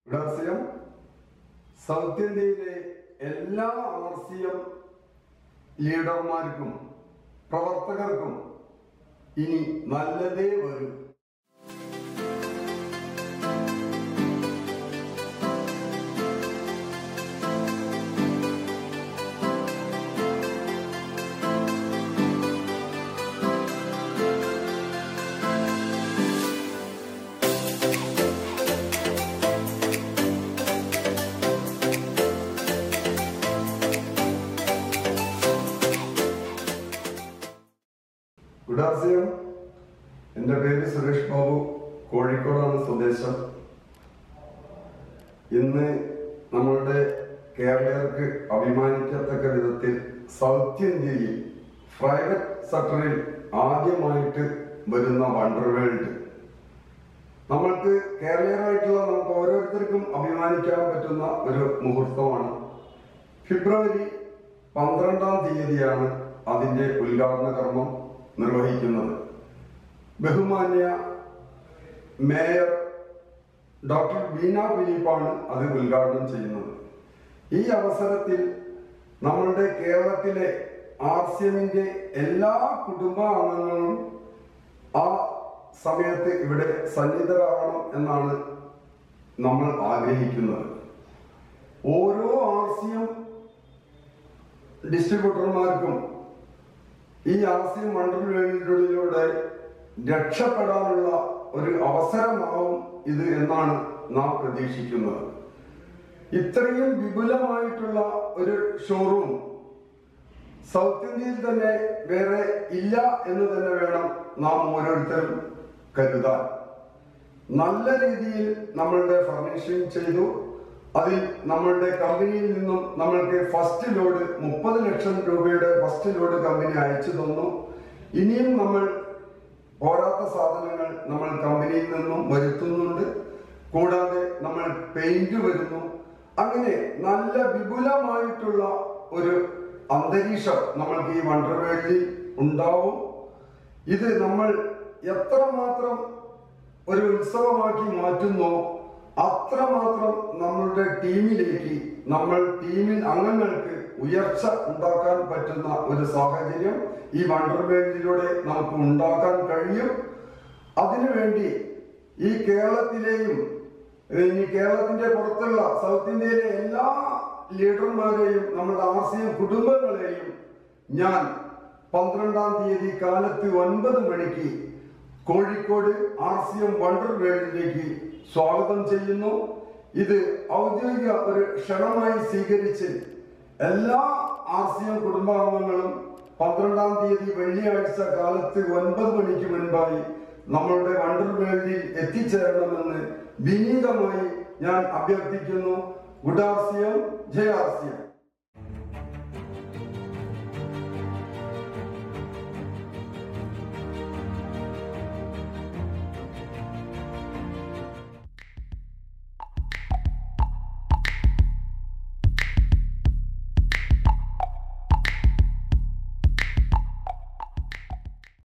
ഗുഡാർസിയം south ഇന്ത്യയിലെ എല്ലാ R C M ലീഡർമാർക്കും പ്രവർത്തകർക്കും ഇനി നല്ലതേ വരൂ ഗുഡാർസിയം എൻ്റെ പേര് സുരേഷ് ബാബു കോഴിക്കോടാണ് സ്വദേശം ഇന്ന് നമ്മളുടെ കേരളീയർക്ക് അഭിമാനിക്കത്തക്ക വിധത്തിൽ സൗത്ത് ഇന്ത്യയിൽ പ്രൈവറ്റ് സെക്ടറിൽ ആദ്യമായിട്ട് വരുന്ന വണ്ടർ വേൾഡ് നമ്മൾക്ക് കേരളീയരായിട്ടുള്ള നമുക്ക് ഓരോരുത്തർക്കും അഭിമാനിക്കാൻ പറ്റുന്ന ഒരു മുഹൂർത്തമാണ് ഫെബ്രുവരി പന്ത്രണ്ടാം തീയതിയാണ് അതിന്റെ ഉദ്ഘാടന കർമ്മം നിർവഹിക്കുന്നത് ബഹുമാന്യ മേയർ ഡോക്ടർ ബീന ഫിലിപ്പാണ് അത് ഉദ്ഘാടനം ചെയ്യുന്നത് ഈ അവസരത്തിൽ നമ്മളുടെ കേരളത്തിലെ ആർ സി എമ്മിന്റെ എല്ലാ കുടുംബാംഗങ്ങളും ആ സമയത്ത് ഇവിടെ സന്നിധരാകണം എന്നാണ് നമ്മൾ ആഗ്രഹിക്കുന്നത് ഓരോ ആർ സി എം ഡിസ്ട്രിബ്യൂട്ടർമാർക്കും ഈ ആർ സി എം വണ്ടർ വേൾഡിലൂടെ രക്ഷപ്പെടാനുള്ള ഒരു അവസരമാവും ഇത് എന്നാണ് നാം പ്രതീക്ഷിക്കുന്നത് ഇത്രയും വിപുലമായിട്ടുള്ള ഒരു ഷോറൂം സൗത്ത് ഇന്ത്യയിൽ തന്നെ വേറെ ഇല്ല എന്ന് തന്നെ വേണം നാം ഓരോരുത്തരും കരുതാൻ നല്ല രീതിയിൽ നമ്മളുടെ ഫർണിഷിംഗ് ചെയ്തു അതിൽ നമ്മളുടെ കമ്പനിയിൽ നിന്നും നമ്മൾക്ക് ഫസ്റ്റ് ലോഡ് മുപ്പത് ലക്ഷം രൂപയുടെ ഫസ്റ്റ് ലോഡ് കമ്പനി അയച്ചു തന്നു ഇനിയും നമ്മൾ പോരാത്ത സാധനങ്ങൾ നമ്മൾ കമ്പനിയിൽ നിന്നും വരുത്തുന്നുണ്ട് കൂടാതെ നമ്മൾ പെയിന്റ് വരുന്നു അങ്ങനെ നല്ല വിപുലമായിട്ടുള്ള ഒരു അന്തരീക്ഷം നമ്മൾക്ക് ഈ വണ്ടർ വേൾഡിൽ ഉണ്ടാവും ഇത് നമ്മൾ എത്രമാത്രം ഒരു ഉത്സവമാക്കി മാറ്റുന്നോ അത്രമാത്രം നമ്മളുടെ ടീമിലേക്ക് നമ്മൾ ടീമിൽ അംഗങ്ങൾക്ക് ഉയർച്ച ഉണ്ടാക്കാൻ പറ്റുന്ന ഒരു സാഹചര്യം ഈ വണ്ടർ വേൾഡിലൂടെ നമുക്ക് ഉണ്ടാക്കാൻ കഴിയും അതിനുവേണ്ടി ഈ കേരളത്തിലെയും ഇനി കേരളത്തിന്റെ പുറത്തുള്ള സൗത്ത് ഇന്ത്യയിലെ എല്ലാ ലീഡർമാരെയും നമ്മുടെ ആർ സി എം കുടുംബങ്ങളെയും ഞാൻ പന്ത്രണ്ടാം തീയതി കാലത്ത് ഒൻപത് മണിക്ക് Kozhikode R C M wonder വേൾഡിലേക്ക് സ്വാഗതം ചെയ്യുന്നു ഇത് ഔദ്യോഗിക ഒരു ക്ഷണമായി സ്വീകരിച്ച് എല്ലാ ആർ സി എം കുടുംബാംഗങ്ങളും പന്ത്രണ്ടാം തീയതി വെള്ളിയാഴ്ച കാലത്ത് ഒൻപത് മണിക്ക് മുൻപായി നമ്മളുടെ വണ്ടർ വേൾഡിൽ എത്തിച്ചേരണമെന്ന് വിനീതമായി ഞാൻ അഭ്യർത്ഥിക്കുന്നു ഗുഡ് ആർ സി എം ജയ ആർ സി എം